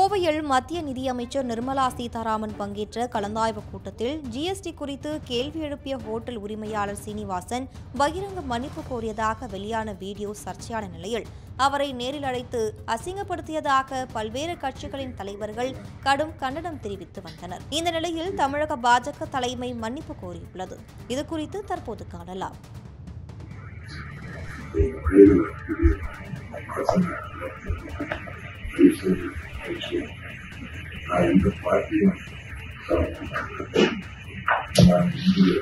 கோவையில் மத்திய நிதியமைச்சர் நிர்மலா சீதாராமன் பங்கேற்ற கலந்தாய்வு கூட்டத்தில் ஜிஎஸ்டி குறித்து கேள்வி எழுப்பிய ஹோட்டல் உரிமையாளர் சீனிவாசன் பகிரங்க மன்னிப்பு கோரியதாக வெளியான வீடியோ சர்ச்சையான நிலையில் அவரை நேரில் அழைத்து அசிங்கப்படுத்தியதாக பல்வேறு கட்சிகளின் தலைவர்கள் கடும் கண்டனம் தெரிவித்து வந்தனர் இந்த நிலையில் தமிழக பாஜக தலைமை மன்னிப்பு கோரியுள்ளது இதுகுறித்து தற்போது காணலாம் நான் இந்த பார்ட்டியும் நான் இந்திய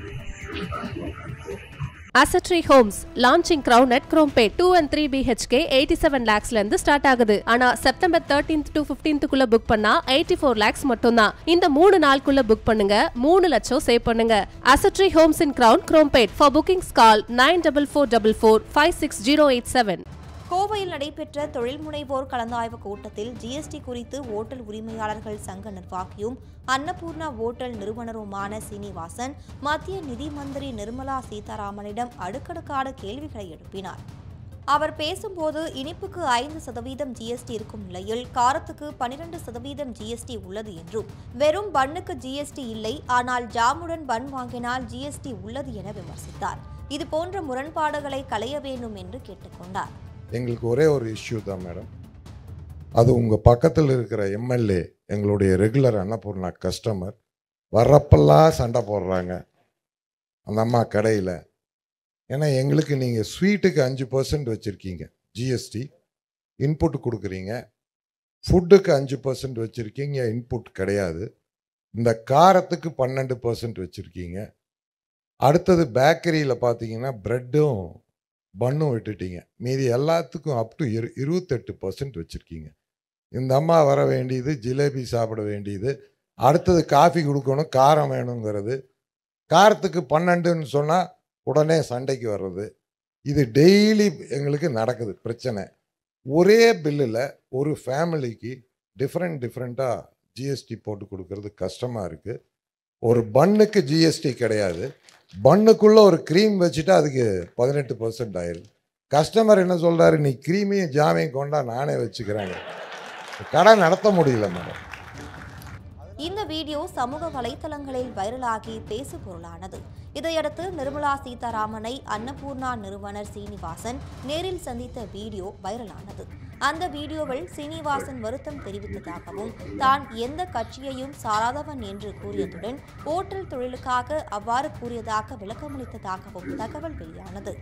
அசட்ரி homes launching Crown at Chromepet two and three BHK eighty seven லேக்ஸ்ல இருந்து ஸ்டார்ட் ஆகுது ஆனா செப்டம்பர் தேர்ட்டீன்த் டு பிப்டீன்த்துக்குள்ள புக் பண்ணா எயிட்டி ஃபோர் லேக்ஸ் மட்டும்தான் இந்த மூணு நாளுக்குள்ள புக் பண்ணுங்க மூணு லட்சம் சேவ் பண்ணுங்க அசட்ரி homes in Crown Chromepet for bookings call nine double four double four five six zero eight seven கோவையில் நடைபெற்ற தொழில் முனைவோர் கலந்தாய்வு கூட்டத்தில் ஜிஎஸ்டி குறித்து ஓட்டல் உரிமையாளர்கள் சங்க நிர்வாகியும் அன்னபூர்ணா ஓட்டல் நிறுவனருமான சீனிவாசன் மத்திய நிதி மந்திரி நிர்மலா சீதாராமனிடம் அடுக்கடுக்கான கேள்விகளை எழுப்பினார் அவர் பேசும்போது இனிப்புக்கு ஐந்து சதவீதம் ஜிஎஸ்டி இருக்கும் நிலையில் காரத்துக்கு பனிரெண்டு சதவீதம் ஜிஎஸ்டி உள்ளது என்றும் வெறும் பன்னுக்கு ஜிஎஸ்டி இல்லை ஆனால் ஜாமுடன் பன் வாங்கினால் ஜிஎஸ்டி உள்ளது என விமர்சித்தார் இதுபோன்ற முரண்பாடுகளை களைய வேண்டும் என்று கேட்டுக்கொண்டார் எங்களுக்கு ஒரே ஒரு இஷ்யூ தான் மேடம் அது உங்கள் பக்கத்தில் இருக்கிற எம்எல்ஏ எங்களுடைய ரெகுலர் அன்னபூர்ணா கஸ்டமர் வர்றப்பெல்லாம் சண்டை போடுறாங்க அந்த அம்மா கடையில் ஏன்னா எங்களுக்கு நீங்கள் ஸ்வீட்டுக்கு அஞ்சு பர்சன்ட் வச்சுருக்கீங்க ஜிஎஸ்டி இன்புட் கொடுக்குறீங்க ஃபுட்டுக்கு அஞ்சு பர்சன்ட் வச்சுருக்கீங்க இன்புட் கிடையாது இந்த காரத்துக்கு பன்னெண்டு பர்சன்ட் வச்சுருக்கீங்க அடுத்தது பேக்கரியில் பார்த்தீங்கன்னா ப்ரெட்டும் பன்னும் விட்டுட்டீங்க மீதி எல்லாத்துக்கும் அப் டு இரு இருபத்தெட்டு பர்சன்ட் வச்சுருக்கீங்க இந்த அம்மா வர வேண்டியது ஜிலேபி சாப்பிட வேண்டியது அடுத்தது காஃபி கொடுக்கணும் காரம் வேணுங்கிறது காரத்துக்கு பன்னெண்டுன்னு சொன்னால் உடனே சண்டைக்கு வர்றது இது டெய்லி எங்களுக்கு நடக்குது பிரச்சனை ஒரே பில்லில் ஒரு ஃபேமிலிக்கு டிஃப்ரெண்ட் டிஃப்ரெண்ட்டாக ஜிஎஸ்டி போட்டு கொடுக்கறது கஷ்டமாக இருக்குது ஒரு பன்னுக்கு ஜிஎஸ்டி கிடையாது பன்னுக்குள்ளே ஒரு க்ரீம் வச்சுட்டா அதுக்கு பதினெட்டு பர்சன்ட் ஆயிடுது கஸ்டமர் என்ன சொல்கிறாரு நீ க்ரீமையும் ஜாமையும் கொண்டா நானே வச்சுக்கிறேங்க கடை நடத்த முடியல மேடம் இந்த வீடியோ சமூக வலைதளங்களில் வைரலாகி பேசுபொருளானது இதையடுத்து நிர்மலா சீதாராமனை அன்னபூர்ணா நிறுவனர் சீனிவாசன் நேரில் சந்தித்த வீடியோ வைரலானது அந்த வீடியோவில் சீனிவாசன் வருத்தம் தெரிவித்ததாகவும் தான் எந்த கட்சியையும் சாராதவன் என்று கூறியதுடன் ஓட்டல் தொழிலுக்காக அவ்வாறு கூறியதாக விளக்கமளித்ததாகவும் தகவல் வெளியானது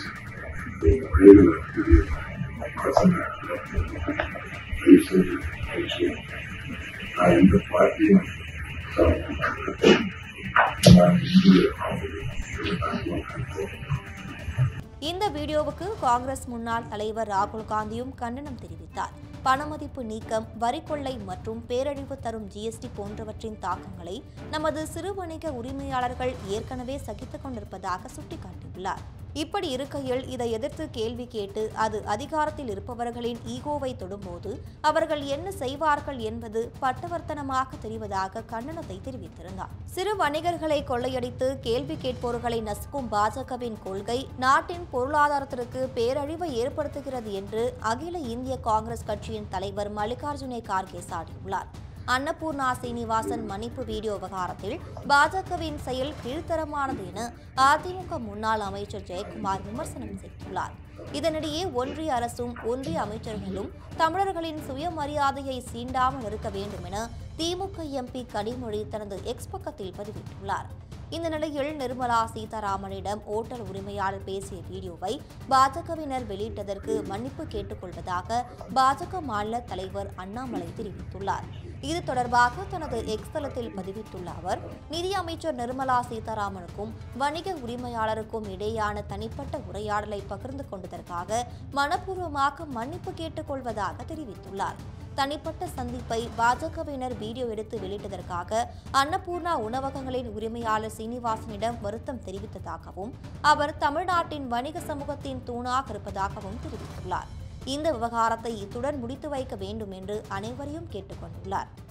நான் இந்த பார்ட்டியும் நான் இந்திய இந்த வீடியோவுக்கு காங்கிரஸ் முன்னாள் தலைவர் ராகுல் காந்தியும் கண்டனம் தெரிவித்தார் பணமதிப்பு நீக்கம் வரி கொள்ளை மற்றும் பேரழிவு தரும் ஜிஎஸ்டி போன்றவற்றின் தாக்கங்களை நமது சிறு வணிக உரிமையாளர்கள் ஏற்கனவே சகித்துக் கொண்டிருப்பதாக சுட்டிக்காட்டியுள்ளார் இப்படி இருக்கையில் இதை எதிர்த்து கேள்வி கேட்டு அது அதிகாரத்தில் இருப்பவர்களின் ஈகோவை தொடும்போது அவர்கள் என்ன செய்வார்கள் என்பது பட்டவர்த்தனமாக தெரிவதாக கண்டனத்தை தெரிவித்திருந்தார் சிறு வணிகர்களை கொள்ளையடித்து கேள்வி கேட்போர்களை நசுக்கும் பாஜகவின் கொள்கை நாட்டின் பொருளாதாரத்திற்கு பேரழிவை ஏற்படுத்துகிறது என்று அகில இந்திய காங்கிரஸ் கட்சியின் தலைவர் மல்லிகார்ஜுனே கார்கே சாடியுள்ளார் அன்னபூர்ணா சீனிவாசன் மன்னிப்பு வீடியோ விவகாரத்தில் பாஜகவின் செயல் கீழ்த்தரமானது என அதிமுக முன்னாள் அமைச்சர் ஜெயக்குமார் விமர்சனம் செய்துள்ளார் இதனிடையே ஒன்றிய அரசும் ஒன்றிய அமைச்சர்களும் தமிழர்களின் சுயமரியாதையை சீண்டாமல் இருக்க வேண்டும் என திமுக எம்பி கனிமொழி தனது எக்ஸ் பக்கத்தில் பதிவிட்டுள்ளார் இந்த நிலையில் நிர்மலா சீதாராமனிடம் ஓட்டல் உரிமையாளர் பேசிய வீடியோவை பாஜகவினர் வெளியிட்டதற்கு மன்னிப்பு கேட்டுக்கொள்வதாக பாஜக மாநில தலைவர் அண்ணாமலை தெரிவித்துள்ளார் இது தொடர்பாக தனது எக்ஸ் தளத்தில் பதிவிட்டுள்ள அவர் நிதியமைச்சர் நிர்மலா சீதாராமனுக்கும் வணிக உரிமையாளருக்கும் இடையேயான தனிப்பட்ட உரையாடலை பகிர்ந்து கொண்டதற்காக மனப்பூர்வமாக மன்னிப்பு கேட்டுக்கொள்வதாக தெரிவித்துள்ளார் தனிப்பட்ட சந்திப்பை பாஜகவினர் வீடியோ எடுத்து வெளியிட்டதற்காக அன்னபூர்ணா உணவகங்களின் உரிமையாளர் சீனிவாசனிடம் வருத்தம் தெரிவித்ததாகவும் அவர் தமிழ்நாட்டின் வணிக சமூகத்தின் தூணாக இருப்பதாகவும் தெரிவித்துள்ளார் இந்த விவகாரத்தை இத்துடன் முடித்து வைக்க வேண்டும் என்று அனைவரையும் கேட்டுக்கொண்டுள்ளார்